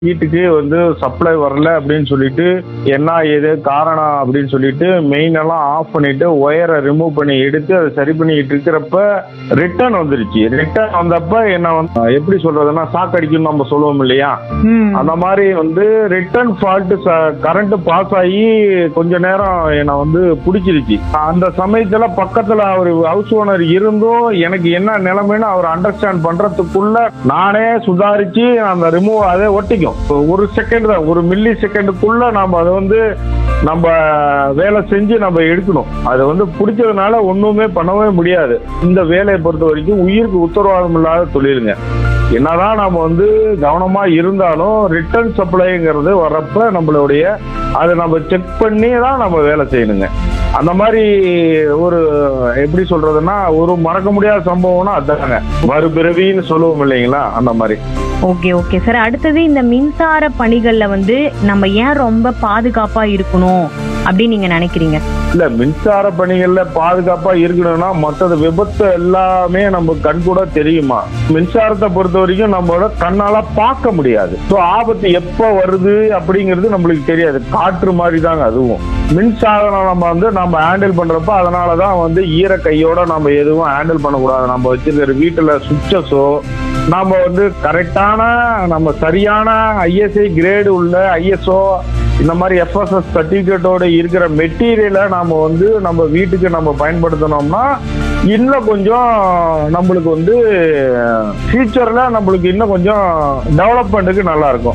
வீட்டுக்கு வந்து சப்ளை வரல அப்படின்னு சொல்லிட்டு என்ன ஏது காரணம் அப்படின்னு சொல்லிட்டு மெயின் எல்லாம் ஆஃப் பண்ணிட்டு ஒயரை ரிமூவ் பண்ணி எடுத்து அதை சரி பண்ணிட்டு இருக்கிறப்ப ரிட்டர்ன் வந்துருச்சு ரிட்டர்ன் வந்தப்ப என்ன வந்து எப்படி சொல்றதுன்னா சாக்கடிக்குன்னு நம்ம சொல்லுவோம் இல்லையா ம். அந்த மாதிரி வந்து ரிட்டர்ன் ஃபால்ட் கரண்ட் பாஸ் ஆகி கொஞ்ச நேரம் என்னை வந்து பிடிச்சிருச்சு அந்த சமயத்துல பக்கத்துல அவர் ஹவுஸ் ஓனர் இருந்தும் எனக்கு என்ன நிலைமைன்னு அவர் அண்டர்ஸ்டாண்ட் பண்றதுக்குள்ள நானே சுதாரிச்சு அந்த ரிமூவ் அதை ஒட்டிக்கும் ஒரு செகண்ட் தான் ஒரு மில்லி செகண்டுக்குள்ள நம்ம அதை வந்து நம்ம வேலை செஞ்சு நம்ம எடுக்கணும் அதை வந்து பிடிச்சதுனால ஒண்ணுமே பண்ணவே முடியாது இந்த வேலையை பொறுத்த வரைக்கும் உயிருக்கு உத்தரவாதம் இல்லாத தொழிலுங்க என்னதான் நம்ம வந்து கவனமா இருந்தாலும் ரிட்டர்ன் சப்ளைங்கிறது வர்றப்ப நம்மளுடைய அதை நம்ம செக் பண்ணி தான் நம்ம வேலை செய்யணுங்க அந்த மாதிரி ஒரு எப்படி சொல்றதுன்னா ஒரு மறக்க முடியாத சம்பவம்னா அதாங்க மறுபிறவின்னு சொல்லுவோம் இல்லைங்களா அந்த மாதிரி ஓகே ஓகே சார் அடுத்தது இந்த மின்சார பணிகள்ல வந்து நம்ம ஏன் ரொம்ப பாதுகாப்பா இருக்கணும் அப்படின்னு நீங்க நினைக்கிறீங்க இல்ல மின்சார பணிகள்ல பாதுகாப்பா இருக்கணும்னா மற்றது விபத்து எல்லாமே நம்ம கண் கூட தெரியுமா மின்சாரத்தை பொறுத்த வரைக்கும் நம்மளோட கண்ணால பார்க்க முடியாது ஸோ ஆபத்து எப்ப வருது அப்படிங்கிறது நம்மளுக்கு தெரியாது காற்று மாதிரி தாங்க அதுவும் மின்சாதனம் நம்ம வந்து நம்ம ஹேண்டில் பண்றப்ப அதனாலதான் வந்து ஈர கையோட நம்ம எதுவும் ஹேண்டில் பண்ணக்கூடாது நம்ம வச்சிருக்கிற வீட்டுல சுவிட்சஸோ நாம வந்து கரெக்டான நம்ம சரியான ஐஎஸ்ஐ கிரேடு உள்ள ஐஎஸ்ஓ இந்த மாதிரி எஃப்எஸ்எஸ் சர்டிபிகேட்டோட இருக்கிற மெட்டீரியலை நாம வந்து நம்ம வீட்டுக்கு நம்ம பயன்படுத்தினோம்னா இன்னும் கொஞ்சம் நம்மளுக்கு வந்து ஃபியூச்சர்ல நம்மளுக்கு இன்னும் கொஞ்சம் டெவலப்மெண்ட்டுக்கு நல்லா இருக்கும்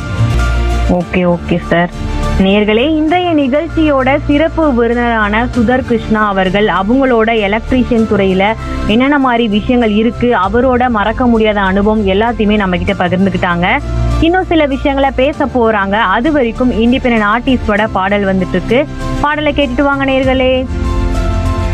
ஓகே ஓகே சார் நேர்களே இன்றைய நிகழ்ச்சியோட சிறப்பு விருந்தினரான சுதர் கிருஷ்ணா அவர்கள் அவங்களோட எலக்ட்ரீஷியன் துறையில என்னென்ன மாதிரி விஷயங்கள் இருக்கு அவரோட மறக்க முடியாத அனுபவம் எல்லாத்தையுமே நம்ம கிட்ட பகிர்ந்துக்கிட்டாங்க இன்னும் சில விஷயங்களை பேச போறாங்க அது வரைக்கும் இண்டிபெண்டன்ட் ஆர்டிஸ்டோட பாடல் வந்துட்டு இருக்கு பாடலை கேட்டுட்டு வாங்க நேர்களே